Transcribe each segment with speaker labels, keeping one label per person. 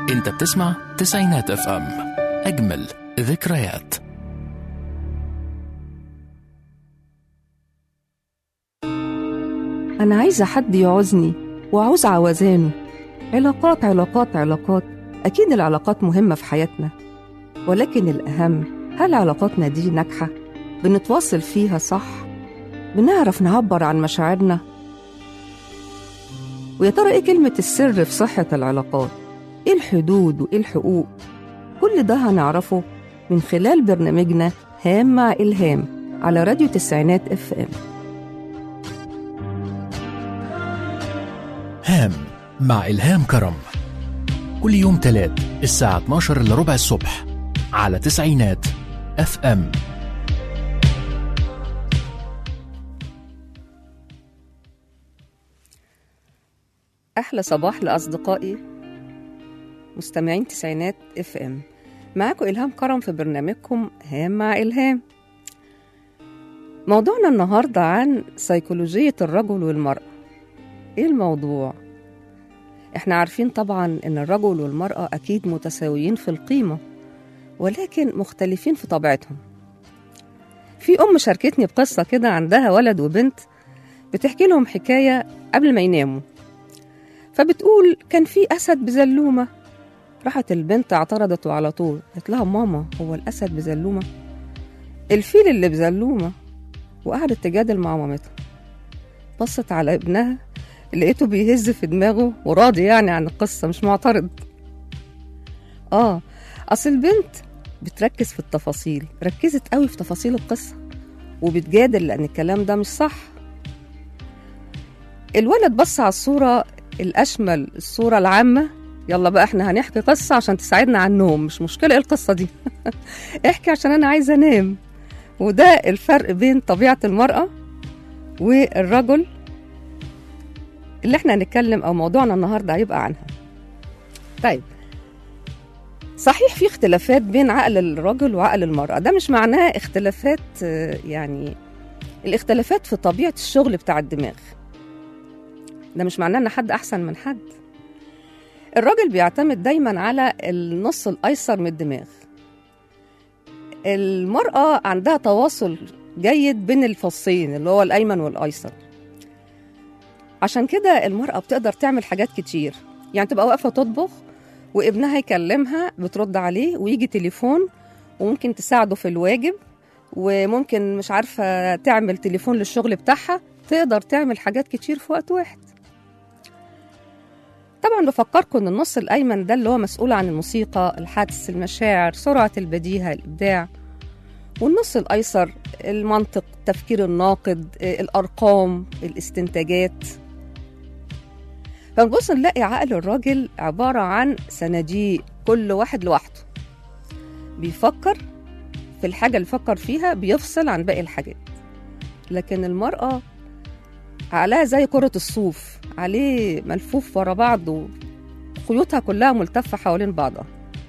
Speaker 1: انت بتسمع تسعينات اف ام اجمل ذكريات
Speaker 2: أنا عايزة حد يعوزني وعاوز عوزانه علاقات علاقات علاقات أكيد العلاقات مهمة في حياتنا ولكن الأهم هل علاقاتنا دي ناجحة؟ بنتواصل فيها صح؟ بنعرف نعبر عن مشاعرنا؟ ويا ترى إيه كلمة السر في صحة العلاقات؟ إيه الحدود وإيه الحقوق؟ كل ده هنعرفه من خلال برنامجنا هام مع إلهام على راديو تسعينات اف ام
Speaker 1: هام مع إلهام كرم كل يوم تلات الساعة 12 إلا ربع الصبح على تسعينات اف ام
Speaker 2: أحلى صباح لأصدقائي مستمعين تسعينات اف ام معاكم إلهام كرم في برنامجكم هام مع إلهام موضوعنا النهاردة عن سيكولوجية الرجل والمرأة إيه الموضوع؟ إحنا عارفين طبعا إن الرجل والمرأة أكيد متساويين في القيمة ولكن مختلفين في طبيعتهم في أم شاركتني بقصة كده عندها ولد وبنت بتحكي لهم حكاية قبل ما يناموا فبتقول كان في أسد بزلومة راحت البنت اعترضت على طول قالت لها ماما هو الأسد بزلومة الفيل اللي بزلومة وقعدت تجادل مع مامتها بصت على ابنها لقيته بيهز في دماغه وراضي يعني عن القصة مش معترض آه أصل البنت بتركز في التفاصيل ركزت قوي في تفاصيل القصة وبتجادل لأن الكلام ده مش صح الولد بص على الصورة الأشمل الصورة العامة يلا بقى احنا هنحكي قصة عشان تساعدنا على النوم مش مشكلة ايه القصة دي احكي عشان أنا عايزة أنام وده الفرق بين طبيعة المرأة والرجل اللي احنا هنتكلم أو موضوعنا النهاردة هيبقى عنها طيب صحيح في اختلافات بين عقل الرجل وعقل المرأة ده مش معناه اختلافات آه، يعني الاختلافات في طبيعة الشغل بتاع الدماغ ده مش معناه ان حد احسن من حد الراجل بيعتمد دايما على النص الايسر من الدماغ المرأة عندها تواصل جيد بين الفصين اللي هو الايمن والايسر عشان كده المرأة بتقدر تعمل حاجات كتير يعني تبقى واقفة تطبخ وابنها يكلمها بترد عليه ويجي تليفون وممكن تساعده في الواجب وممكن مش عارفة تعمل تليفون للشغل بتاعها تقدر تعمل حاجات كتير في وقت واحد طبعا بفكركم ان النص الايمن ده اللي هو مسؤول عن الموسيقى الحدس المشاعر سرعه البديهه الابداع والنص الايسر المنطق التفكير الناقد آه، الارقام الاستنتاجات فنبص نلاقي عقل الراجل عباره عن صناديق كل واحد لوحده بيفكر في الحاجه اللي فكر فيها بيفصل عن باقي الحاجات لكن المراه عقلها زي كرة الصوف عليه ملفوف ورا بعض وخيوطها كلها ملتفة حوالين بعضها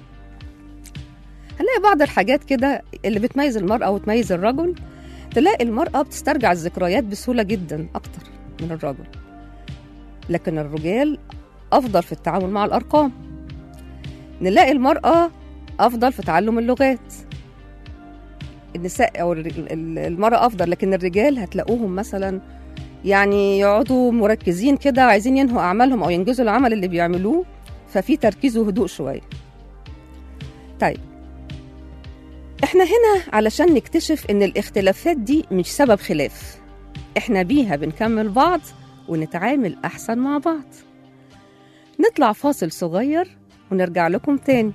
Speaker 2: هنلاقي بعض الحاجات كده اللي بتميز المرأة وتميز الرجل تلاقي المرأة بتسترجع الذكريات بسهولة جدا أكتر من الرجل لكن الرجال أفضل في التعامل مع الأرقام نلاقي المرأة أفضل في تعلم اللغات النساء أو الر- ال- المرأة أفضل لكن الرجال هتلاقوهم مثلا يعني يقعدوا مركزين كده عايزين ينهوا أعمالهم أو ينجزوا العمل اللي بيعملوه ففي تركيز وهدوء شوية طيب احنا هنا علشان نكتشف ان الاختلافات دي مش سبب خلاف احنا بيها بنكمل بعض ونتعامل احسن مع بعض نطلع فاصل صغير ونرجع لكم تاني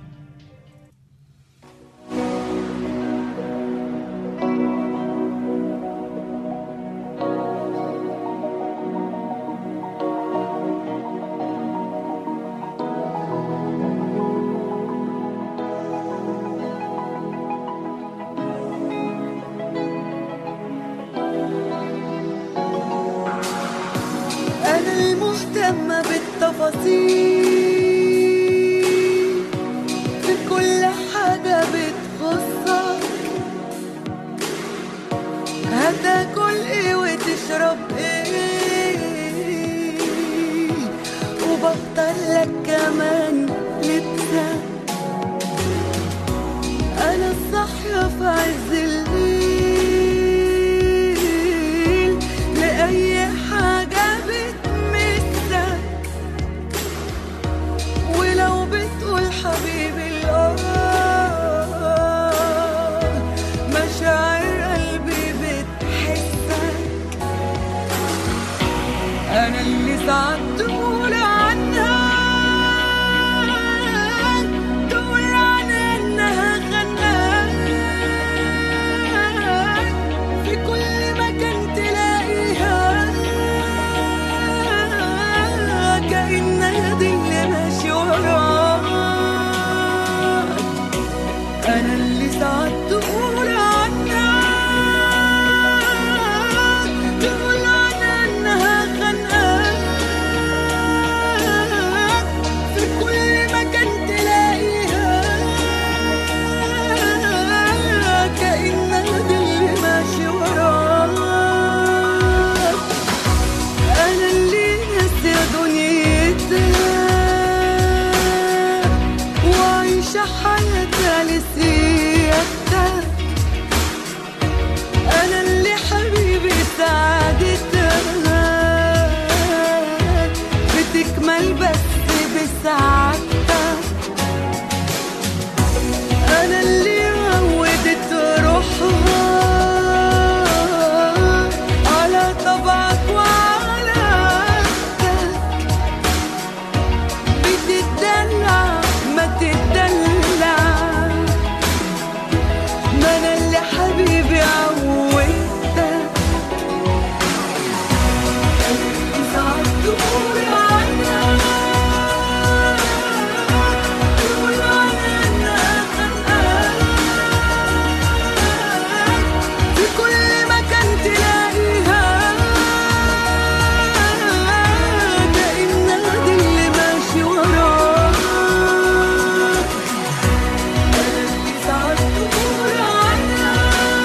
Speaker 3: أنا المهتمة بالتفاصيل في كل حاجة بتخصك هتاكل ايه وتشرب ايه وبختار لك كمان لبسك أنا اللي ساعات تقول عنها تقول عنها إنها غناك في كل مكان تلاقيها كأنها دي اللي ماشي وراك أنا اللي ساعات تقول عنها تقول عنها إنها خانقاك في كل مكان تلاقيها كأنها دي اللي ماشي وراك أنا اللي ناسية دنيتها وعايشة حياتها لسيادتها أنا اللي حبيبي سعادتها بتكمل بس بسعادتها أنا اللي عودت روحها على طبعك وعلى عادتك بتدلع ما تدلع ما انا اللي حبيبي عودتك ساعات تقول عنها تقول عنها انها خانقاك في كل مكان تلاقيها كأنها دي اللي ماشي وراك أنا اللي ساعات تقول عنها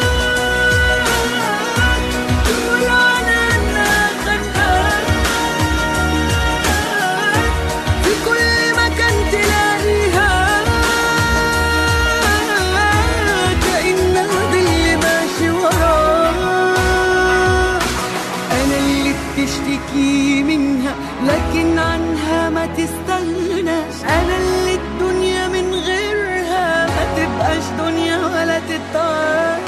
Speaker 3: تقول عنها إنها خانقاك في كل مكان تلاقيها كأنها دي اللي ماشي وراك أنا اللي بتشتكي منها لكن عنها ما تستغناش أنا اللي الدنيا من غيرها ما تبقاش دنيا ولا تتعاش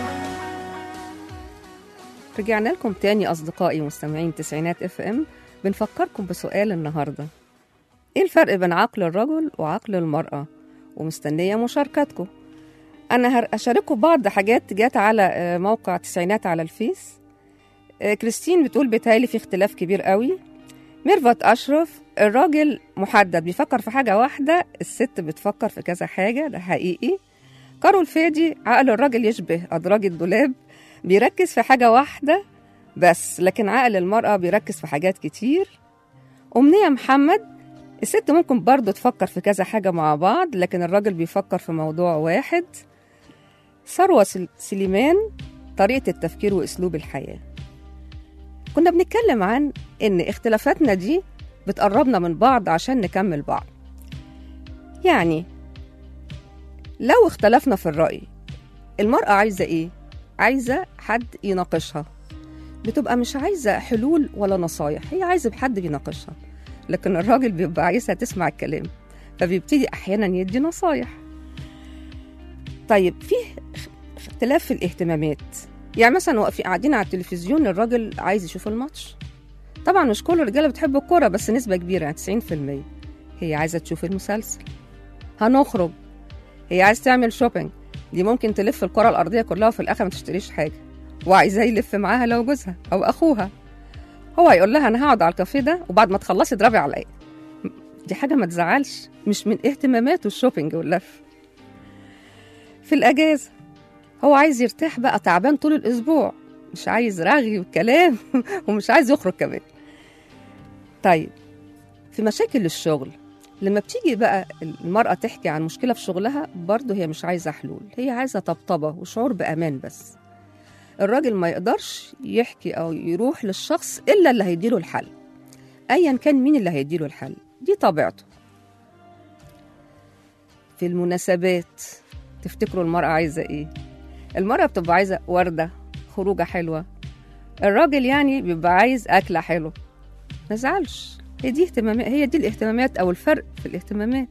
Speaker 2: رجعنا لكم تاني أصدقائي مستمعين تسعينات اف ام بنفكركم بسؤال النهاردة ايه الفرق بين عقل الرجل وعقل المرأة ومستنية مشاركتكم أنا هر- هشارككم بعض حاجات جات على آه، موقع تسعينات على الفيس آه، كريستين بتقول بيتهيألي في اختلاف كبير قوي ميرفت أشرف الراجل محدد بيفكر في حاجة واحدة الست بتفكر في كذا حاجة ده حقيقي كارول فادي عقل الراجل يشبه أدراج الدولاب بيركز في حاجة واحدة بس لكن عقل المرأة بيركز في حاجات كتير أمنية محمد الست ممكن برضه تفكر في كذا حاجة مع بعض لكن الراجل بيفكر في موضوع واحد ثروة سل- سليمان طريقة التفكير وأسلوب الحياة كنا بنتكلم عن إن اختلافاتنا دي بتقربنا من بعض عشان نكمل بعض يعني لو اختلفنا في الرأي المرأة عايزة إيه؟ عايزة حد يناقشها بتبقى مش عايزة حلول ولا نصايح هي عايزة بحد بيناقشها لكن الراجل بيبقى عايزها تسمع الكلام فبيبتدي أحيانا يدي نصايح طيب في اختلاف في الاهتمامات يعني مثلا واقفين قاعدين على التلفزيون الراجل عايز يشوف الماتش طبعا مش كل الرجاله بتحب الكوره بس نسبه كبيره يعني 90% هي عايزه تشوف المسلسل هنخرج هي عايز تعمل شوبينج دي ممكن تلف الكره الارضيه كلها وفي الاخر ما تشتريش حاجه وعايزاه يلف معاها لو جوزها او اخوها هو هيقول لها انا هقعد على الكافيه ده وبعد ما تخلصي اضربي عليا دي حاجه ما تزعلش مش من اهتماماته الشوبينج واللف في الاجازه هو عايز يرتاح بقى تعبان طول الاسبوع مش عايز رغي وكلام ومش عايز يخرج كمان طيب في مشاكل الشغل لما بتيجي بقى المرأة تحكي عن مشكلة في شغلها برضه هي مش عايزة حلول هي عايزة طبطبة وشعور بأمان بس الراجل ما يقدرش يحكي أو يروح للشخص إلا اللي هيديله الحل أيا كان مين اللي هيديله الحل دي طبيعته في المناسبات تفتكروا المرأة عايزة إيه المرأة بتبقى عايزة وردة خروجة حلوة الراجل يعني بيبقى عايز أكلة حلوة ما زعلش هي دي اهتمامات هي دي الاهتمامات أو الفرق في الاهتمامات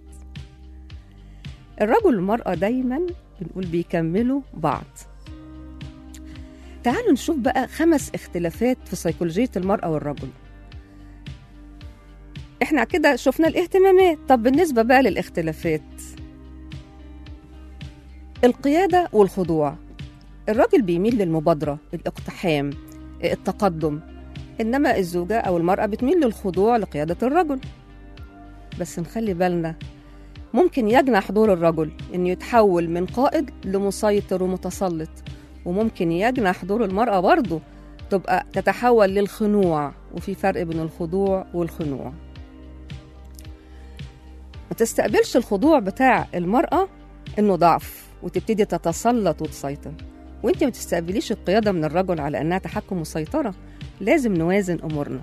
Speaker 2: الرجل والمرأة دايما بنقول بيكملوا بعض تعالوا نشوف بقى خمس اختلافات في سيكولوجية المرأة والرجل احنا كده شفنا الاهتمامات طب بالنسبة بقى للاختلافات القيادة والخضوع الراجل بيميل للمبادرة الاقتحام التقدم إنما الزوجة أو المرأة بتميل للخضوع لقيادة الرجل بس نخلي بالنا ممكن يجنح دور الرجل إنه يتحول من قائد لمسيطر ومتسلط وممكن يجنح دور المرأة برضه تبقى تتحول للخنوع وفي فرق بين الخضوع والخنوع ما تستقبلش الخضوع بتاع المرأة إنه ضعف وتبتدي تتسلط وتسيطر وانت ما تستقبليش القيادة من الرجل على إنها تحكم وسيطرة لازم نوازن أمورنا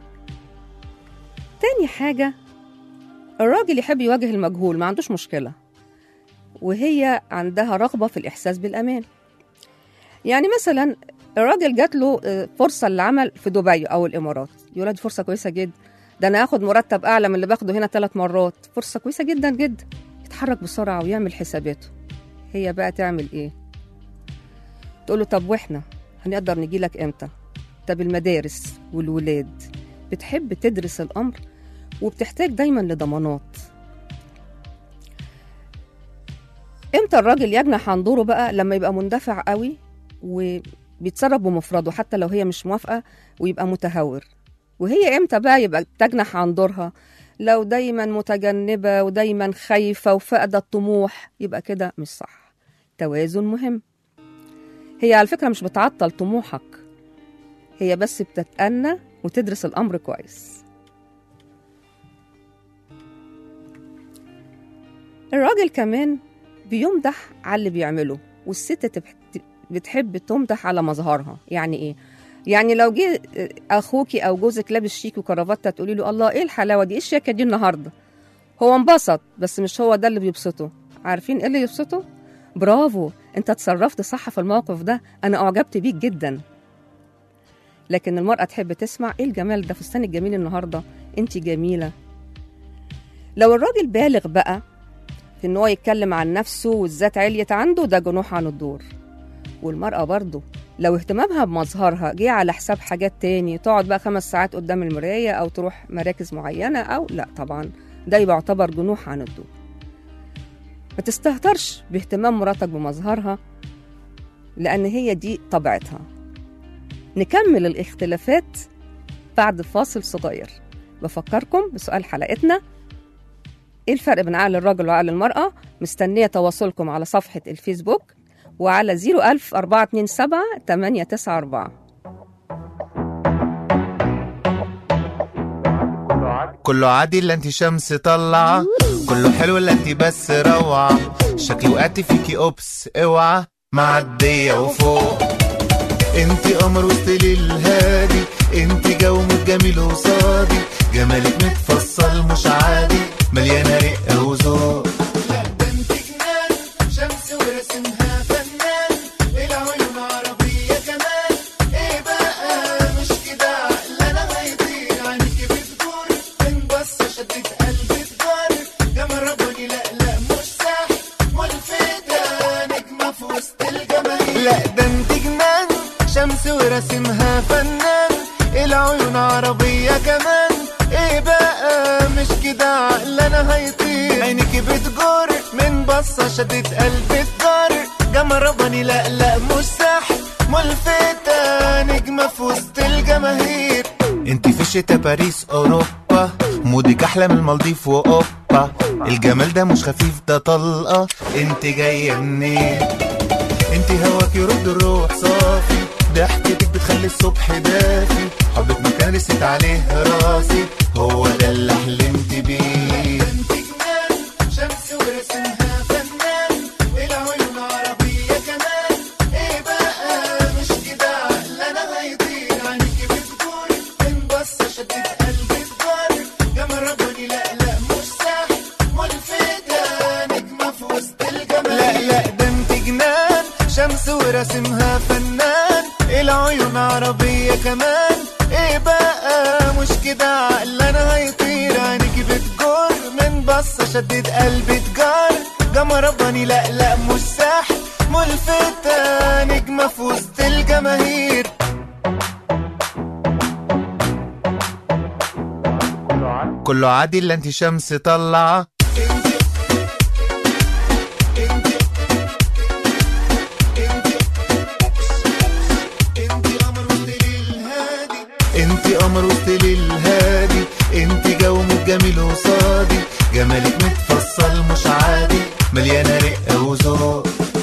Speaker 2: تاني حاجة الراجل يحب يواجه المجهول ما عندوش مشكلة وهي عندها رغبة في الإحساس بالأمان يعني مثلا الراجل جات له آه، فرصة للعمل في دبي أو الإمارات يقول دي فرصة كويسة جدا ده أنا هاخد مرتب أعلى من اللي باخده هنا ثلاث مرات فرصة كويسة جدا جدا يتحرك بسرعة ويعمل حساباته هي بقى تعمل إيه تقول له طب وإحنا هنقدر نجي لك إمتى طب المدارس والولاد بتحب تدرس الأمر وبتحتاج دايما لضمانات امتى الراجل يجنح عن دوره بقى لما يبقى مندفع قوي وبيتصرف بمفرده حتى لو هي مش موافقه ويبقى متهور وهي امتى بقى يبقى تجنح عن دورها لو دايما متجنبه ودايما خايفه وفاقده الطموح يبقى كده مش صح توازن مهم هي على فكره مش بتعطل طموحك هي بس بتتأنى وتدرس الأمر كويس الراجل كمان بيمدح على اللي بيعمله والست تبح- بتحب تمدح على مظهرها يعني ايه يعني لو جه اخوكي او جوزك لابس شيك وكرافته تقولي له الله ايه الحلاوه دي ايه الشياكه دي النهارده هو انبسط بس مش هو ده اللي بيبسطه عارفين ايه اللي يبسطه برافو انت اتصرفت صح في الموقف ده انا اعجبت بيك جدا لكن المرأة تحب تسمع ايه الجمال ده فستان الجميل النهاردة انت جميلة لو الراجل بالغ بقى في ان هو يتكلم عن نفسه والذات عليت عنده ده جنوح عن الدور والمرأة برضه لو اهتمامها بمظهرها جه على حساب حاجات تاني تقعد بقى خمس ساعات قدام المراية أو تروح مراكز معينة أو لا طبعا ده يبقى يعتبر جنوح عن الدور ما تستهترش باهتمام مراتك بمظهرها لأن هي دي طبيعتها نكمل الاختلافات بعد فاصل صغير بفكركم بسؤال حلقتنا ايه الفرق بين عقل الرجل وعقل المرأة مستنية تواصلكم على صفحة الفيسبوك وعلى 01000 427 894
Speaker 4: كله عادي الا انت شمس طلعة كله حلو الا انت بس روعة شكلي وقعت فيكي اوبس اوعى معدية وفوق انت قمر وسط ليل هادي انت جومك جميل وصادي جمالك متفصل مش عادي مليانة رقة وذوق لا ده انت جنان شمس ورسمها فنان العيون عربية كمان ايه بقى مش كده عقلنا هيطير عينيكي بتدور من بصة شدت قلبي تجار جمال رباني لا لا مش ساح ملفتة نجمة في وسط الجماهير لا ده انت جنان شمس ورسمها فنان العيون عربية كمان ايه بقى مش كده عقلنا هيطير عينيكي بتجر من بصة شدت قلبي تجار جمال رباني لا لا مش سحر ملفتة نجمة في وسط الجماهير انت في شتا باريس اوروبا مودك احلى من المالديف واوبا الجمال ده مش خفيف ده طلقة انت جاية منين انت هواك يرد الروح صافي ضحكتك بتخلي الصبح دافي حبك مكان رست عليه راسي هو ده اللي حلمت بيه انت جنان شمس ورسمها فنان العيون عربية كمان ايه بقى مش كده عقلنا هيطير عينيكي بتجور من بصة شدت قلبي تجار جمال رباني لا لا مش ساحر ملفتة نجمة في وسط الجمال لا لا ده انت جنان شمس ورسمها فنان العيون عربية كمان ايه بقى مش كده عقلنا هيطير عينيكي بتجر من بصة شدت قلبي تجار جمال رباني لا لا مش ساحر ملفتة نجمة في وسط الجماهير كله عادي الا انت شمس طلعة انت قمر وسط ليل هادي انت جو جميل وصادي جمالك متفصل مش عادي مليانه رقه وذوق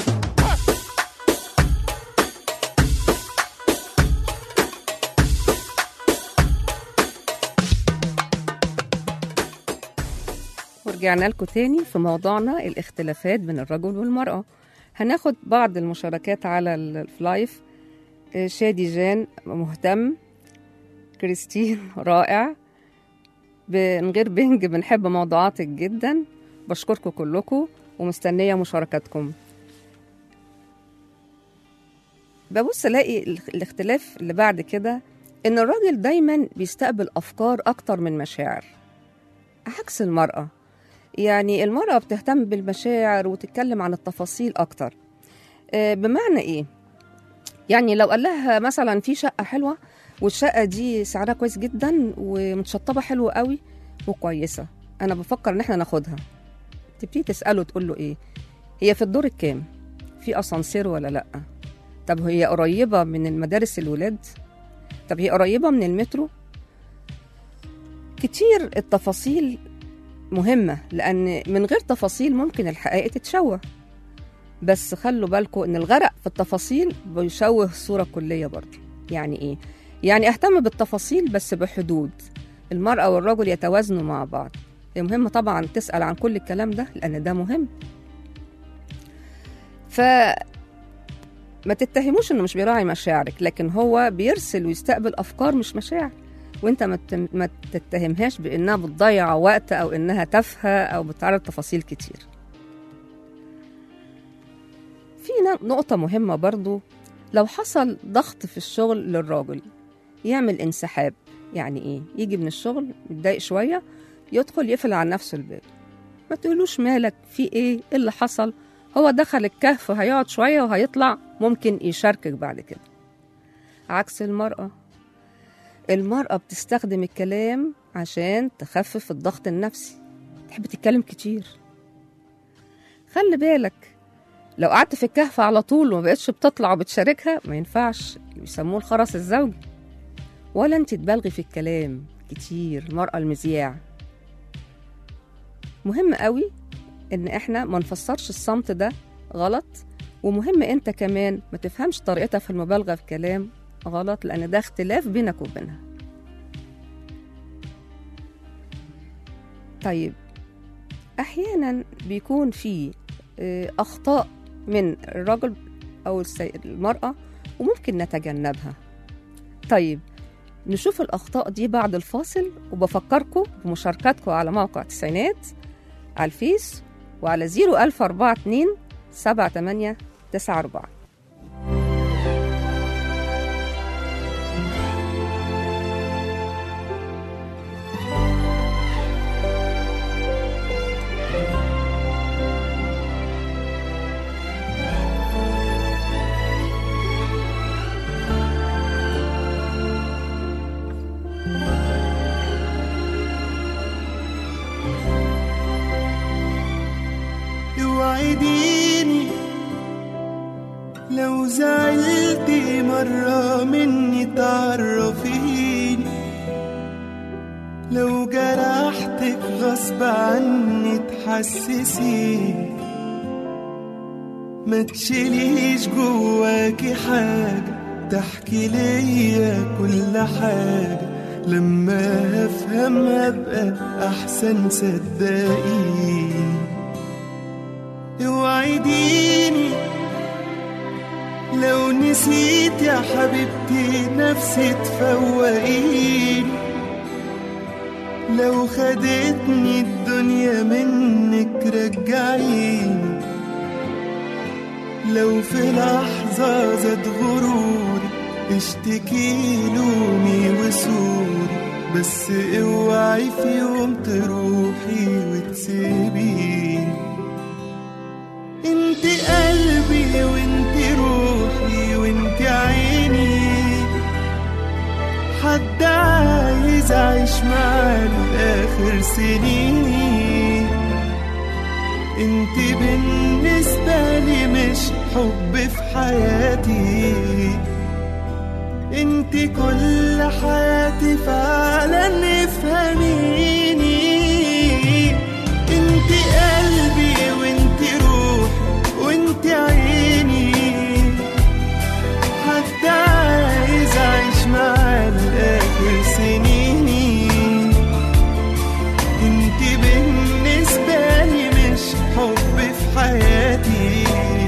Speaker 2: ورجعنا لكم تاني في موضوعنا الاختلافات بين الرجل والمرأة هناخد بعض المشاركات على ال- اللايف آه، شادي جان مهتم كريستين رائع من غير بنج بنحب موضوعاتك جدا بشكركم كلكم ومستنية مشاركاتكم ببص الاقي الاخ- الاختلاف اللي بعد كده ان الراجل دايما بيستقبل افكار اكتر من مشاعر عكس المرأة يعني المرأة بتهتم بالمشاعر وتتكلم عن التفاصيل أكتر آه، بمعنى إيه؟ يعني لو قال لها مثلا في شقة حلوة والشقة دي سعرها كويس جدا ومتشطبة حلوة قوي وكويسة أنا بفكر إن إحنا ناخدها تبتدي تسأله تقول له إيه؟ هي في الدور الكام؟ في أسانسير ولا لأ؟ طب هي قريبة من المدارس الولاد؟ طب هي قريبة من المترو؟ كتير التفاصيل مهمة لأن من غير تفاصيل ممكن الحقائق تتشوه بس خلوا بالكم إن الغرق في التفاصيل بيشوه الصورة الكلية برضه يعني إيه؟ يعني أهتم بالتفاصيل بس بحدود المرأة والرجل يتوازنوا مع بعض هي مهمة طبعا تسأل عن كل الكلام ده لأن ده مهم ف ما تتهموش انه مش بيراعي مشاعرك لكن هو بيرسل ويستقبل افكار مش مشاعر وانت ما تت- ما تتهمهاش بانها بتضيع وقت او انها تافهه او بتعرض تفاصيل كتير في ن- نقطة مهمة برضو لو حصل ضغط في الشغل للراجل يعمل انسحاب يعني ايه يجي من الشغل متضايق شوية يدخل يقفل على نفسه الباب ما تقولوش مالك في ايه ايه اللي حصل هو دخل الكهف هيقعد شوية وهيطلع ممكن يشاركك بعد كده عكس المرأة المرأة بتستخدم الكلام عشان تخفف الضغط النفسي تحب تتكلم كتير خلي بالك لو قعدت في الكهف على طول وما بقتش بتطلع وبتشاركها ما ينفعش بيسموه الخرس الزوجي ولا انت تبالغي في الكلام كتير المرأة المذياع مهم قوي ان احنا ما نفسرش الصمت ده غلط ومهم انت كمان ما تفهمش طريقتها في المبالغه في كلام غلط لان ده اختلاف بينك وبينها طيب احيانا بيكون في آه، اخطاء من الرجل او السي- المراه وممكن نتجنبها طيب نشوف الاخطاء دي بعد الفاصل وبفكركم بمشاركاتكم على موقع تسعينات على الفيس وعلى 01042 7894
Speaker 5: اوعديني لو زعلتي مرة مني تعرفيني لو جرحتك غصب عني تحسسيني ما تشيليش جواكي حاجة تحكي ليا كل حاجة لما افهم ابقى احسن صدقيني اوعديني لو نسيت يا حبيبتي نفسي تفوقيني لو خدتني الدنيا منك رجعيني لو في لحظة زاد غروري اشتكي لومي وسوري بس اوعي في يوم تروحي وتسيبيني انت قلبي وانت روحي وانت عيني حد عايز أعيش معاه لآخر سنيني انت بالنسبة لي مش حب في حياتي انت كل حياتي فعلا افهميني انت قلبي وانت روحي وانت عيني حد عايز اعيش معاه لاخر سنيني انت بالنسبة لي مش حب في حياتي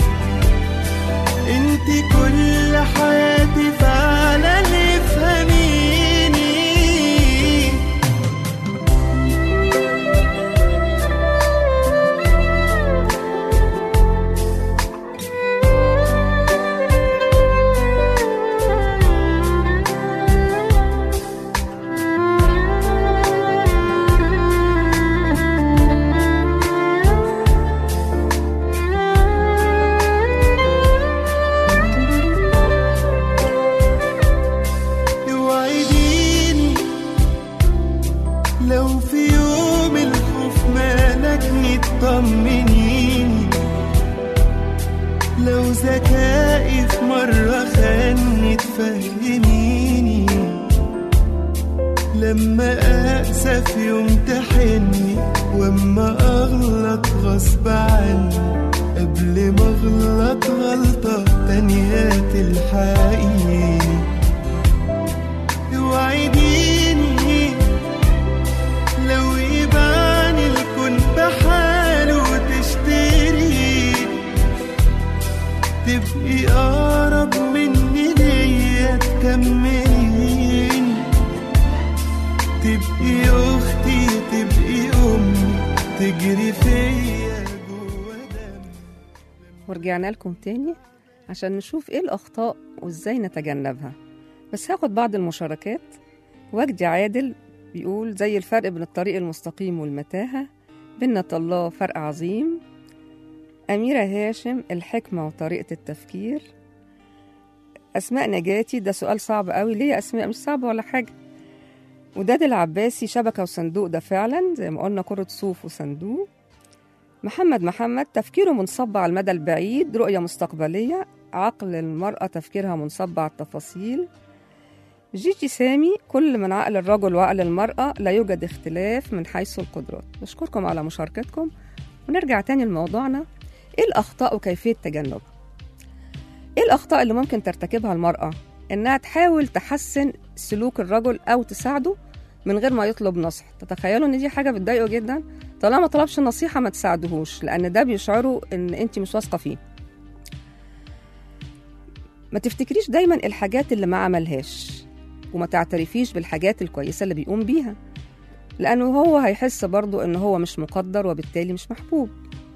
Speaker 5: انت كل حياتي فعلا افهميني توعديني لو في يوم الخوف مالكني تطمنيني لو ذكائي في مرة خاني تفهميني لما أقسى في يوم تحني واما أغلط غصب عني قبل ما أغلط غلطة تانية تلحقيني توعديني لو يبان الكون بحاله وتشتري تبقي أقرب مني ليا تكمليني تبقي أختي تبقي أمي تجري فيا جوا دمي
Speaker 2: ورجعنا لكم تاني عشان نشوف ايه الأخطاء وازاي نتجنبها بس هاخد بعض المشاركات وجدي عادل بيقول زي الفرق بين الطريق المستقيم والمتاهة بينا الله فرق عظيم أميرة هاشم الحكمة وطريقة التفكير أسماء نجاتي ده سؤال صعب قوي ليه يا أسماء مش صعب ولا حاجة وداد العباسي شبكة وصندوق ده فعلا زي ما قلنا كرة صوف وصندوق محمد محمد تفكيره منصب على المدى البعيد رؤية مستقبلية عقل المرأة تفكيرها منصب على التفاصيل جيجي سامي كل من عقل الرجل وعقل المرأة لا يوجد اختلاف من حيث القدرات بشكركم على مشاركتكم ونرجع تاني لموضوعنا ايه الأخطاء وكيفية تجنبها ايه الأخطاء اللي ممكن ترتكبها المرأة إنها تحاول تحسن سلوك الرجل أو تساعده من غير ما يطلب نصح تتخيلوا إن دي حاجة بتضايقه جدا طالما ما طلبش نصيحة ما تساعدهوش لأن ده بيشعره إن أنت مش واثقة فيه ما تفتكريش دايما الحاجات اللي ما عملهاش وما تعترفيش بالحاجات الكويسة اللي بيقوم بيها لأنه هو هيحس برضه إن هو مش مقدر وبالتالي مش محبوب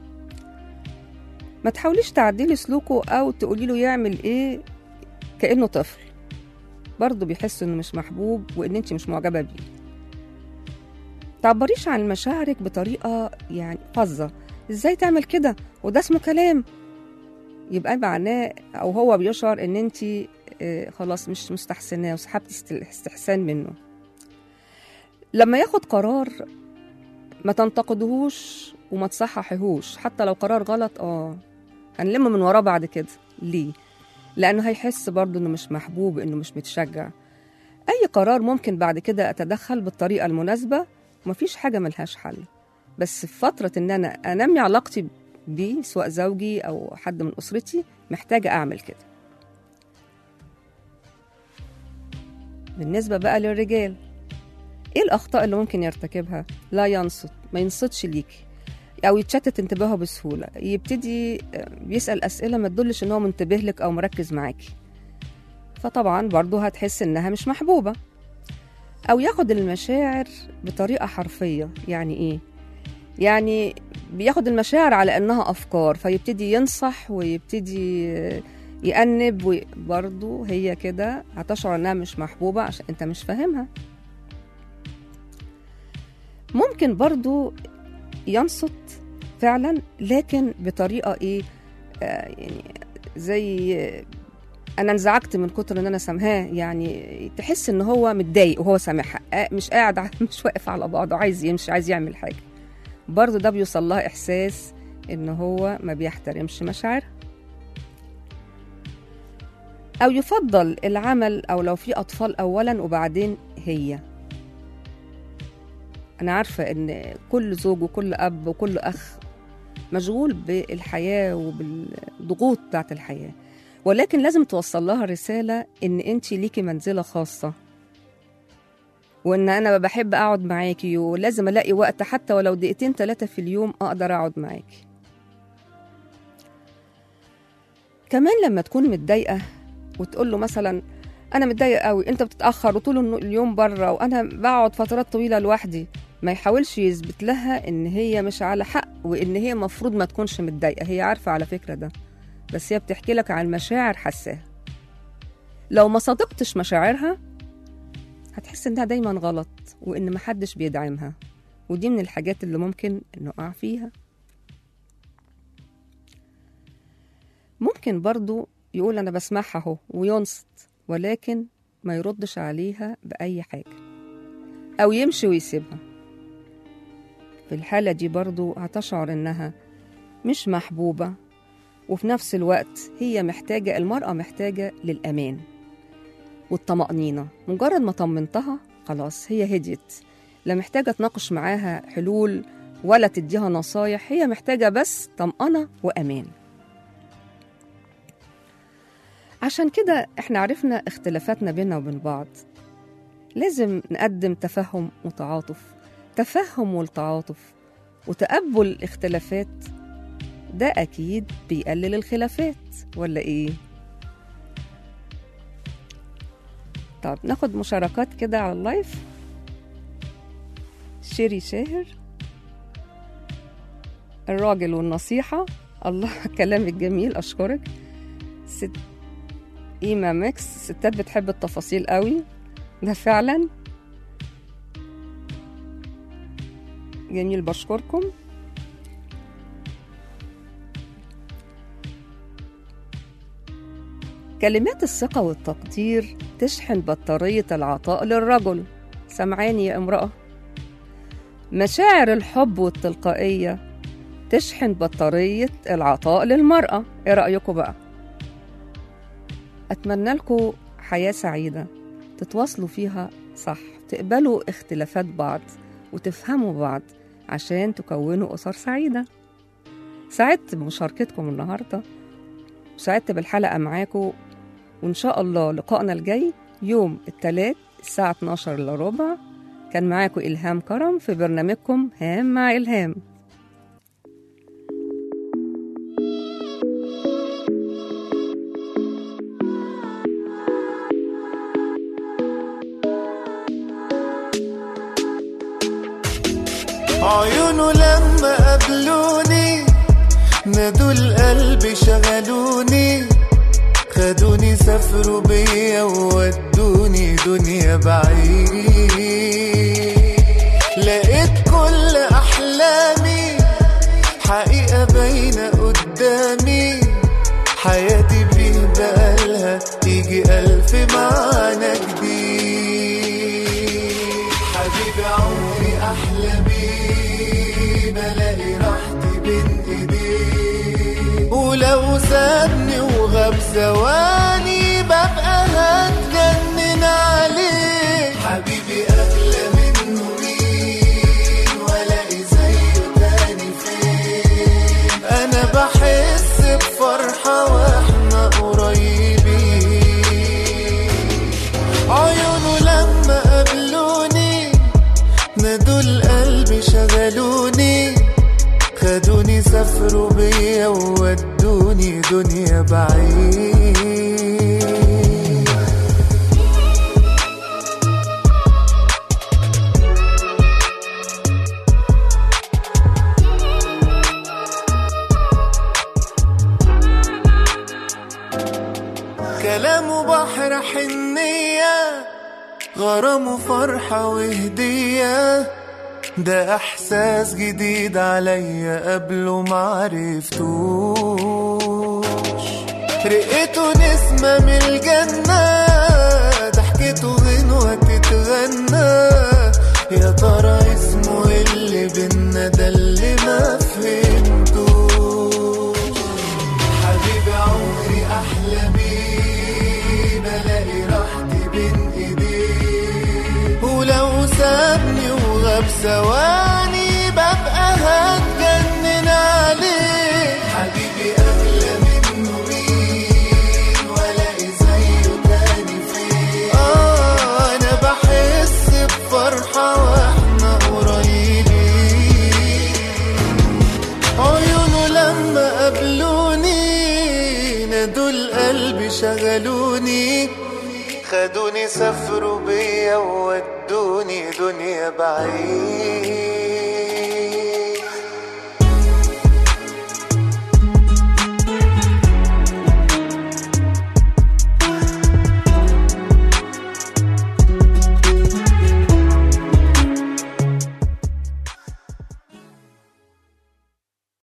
Speaker 2: ما تحاوليش تعدلي سلوكه أو تقولي له يعمل إيه كأنه طفل برضه بيحس إنه مش محبوب وإن أنت مش معجبة بيه تعبريش عن مشاعرك بطريقة يعني فظة إزاي تعمل كده وده اسمه كلام يبقى معناه أو هو بيشعر إن أنت آه، خلاص مش مستحسناه وسحبتي است- استحسان منه لما ياخد قرار ما تنتقدهوش وما تصححيهوش حتى لو قرار غلط اه هنلم من وراه بعد كده ليه لانه هيحس برضه انه مش محبوب انه مش متشجع اي قرار ممكن بعد كده اتدخل بالطريقه المناسبه ومفيش حاجه ملهاش حل بس في فتره ان انا انمي علاقتي بيه سواء زوجي او حد من اسرتي محتاجه اعمل كده بالنسبه بقى للرجال ايه الاخطاء اللي ممكن يرتكبها لا ينصت ما ينصتش ليكي او يتشتت انتباهه بسهوله يبتدي آه، يسال اسئله ما تدلش ان هو منتبه لك او مركز معاكي فطبعا برضه هتحس انها مش محبوبه او ياخد المشاعر بطريقه حرفيه يعني ايه يعني بياخد المشاعر على انها افكار فيبتدي ينصح ويبتدي آه، يأنب برضه هي كده هتشعر انها مش محبوبه عشان انت مش فاهمها ممكن برضو ينصت فعلا لكن بطريقة إيه آه يعني زي انا انزعجت من كتر ان انا سامحاه يعني تحس ان هو متضايق وهو سامحها آه، مش قاعد ع- مش واقف على بعضه عايز يمشي عايز يعمل حاجه برضه ده بيوصل لها احساس ان هو ما بيحترمش مشاعرها او يفضل العمل او لو في اطفال اولا وبعدين هي انا عارفه ان كل زوج وكل اب وكل اخ مشغول بالحياه وبالضغوط بتاعت الحياه ولكن لازم توصل لها رسالة إن أنت ليكي منزلة خاصة وإن أنا بحب أقعد معاكي ولازم ألاقي وقت حتى ولو دقيقتين ثلاثة في اليوم أقدر أقعد معاكي كمان لما تكون متضايقة وتقول له مثلا أنا متضايقة قوي أنت بتتأخر وطول النو- اليوم بره وأنا بقعد فترات طويلة لوحدي ما يحاولش يثبت لها إن هي مش على حق وإن هي مفروض ما تكونش متضايقة هي عارفة على فكرة ده بس هي بتحكي لك عن مشاعر حساها لو ما صدقتش مشاعرها هتحس انها دايما غلط وان محدش بيدعمها ودي من الحاجات اللي ممكن نقع فيها ممكن برضو يقول انا بسمعها اهو وينصت ولكن ما يردش عليها بأي حاجة أو يمشي ويسيبها في الحالة دي برضو هتشعر إنها مش محبوبة وفي نفس الوقت هي محتاجة المرأة محتاجة للأمان والطمأنينة مجرد ما طمنتها خلاص هي هديت لا محتاجة تناقش معاها حلول ولا تديها نصايح هي محتاجة بس طمأنة وأمان عشان كده احنا عرفنا اختلافاتنا بينا وبين بعض لازم نقدم تفهم وتعاطف تفهم والتعاطف وتقبل الاختلافات ده أكيد بيقلل الخلافات ولا إيه؟ طب ناخد مشاركات كده على اللايف شيري شاهر الراجل والنصيحة الله كلامك جميل أشكرك ست إيما ميكس ستات بتحب التفاصيل قوي ده فعلا جميل بشكركم كلمات الثقة والتقدير تشحن بطارية العطاء للرجل سمعاني يا امرأة مشاعر الحب والتلقائية تشحن بطارية العطاء للمرأة ايه رأيكم بقى أتمنى لكم حياة سعيدة تتواصلوا فيها صح تقبلوا اختلافات بعض وتفهموا بعض عشان تكونوا أسر سعيدة سعدت بمشاركتكم النهارده سعدت بالحلقة معاكم وإن شاء الله لقائنا الجاي يوم الثلاث الساعة 12 إلا ربع كان معاكم إلهام كرم في برنامجكم هام مع إلهام
Speaker 5: عيونه لما قابلوني نادوا القلب شغلوني خدوني سافروا بيا وودوني دنيا بعيد لقيت كل احلامي حقيقة باينة قدامي حياتي بيه بقالها تيجي ألف معنى جديد حبيبي عمري أحلى بيه بلاقي راحتي بين إيديه ولو سابني وغاب ثواني ببقى هتجنن عليه حبيبي أغلى منه مين ولاقي زيه تاني فين أنا بحس بفرحة وإحنا قريبين عيونه لما قابلوني نادوا القلب شغلوني خدوني سافروا بيا وودوني دنيا بعيد كلامه بحر حنية غرام وفرحة وهدية ده احساس جديد عليا قبله معرفتوش رقته نسمة من الجنة ضحكته غنوة تتغنى يا ترى اسمه إيه اللي بينا ده اللي ما فهمتوش حبيبي عمري احلى بيه بلاقي راحتي بين ايديه ولو سابني وغاب ثواني ببقى هتجنن عليه حبيبي اغلى منه مين والاقي زيه تاني فين اه انا بحس بفرحه واحنا قريبين عيونه لما قابلوني نادوا القلب شغلوني خدوني سافروا بيا وودوني دنيا بعيد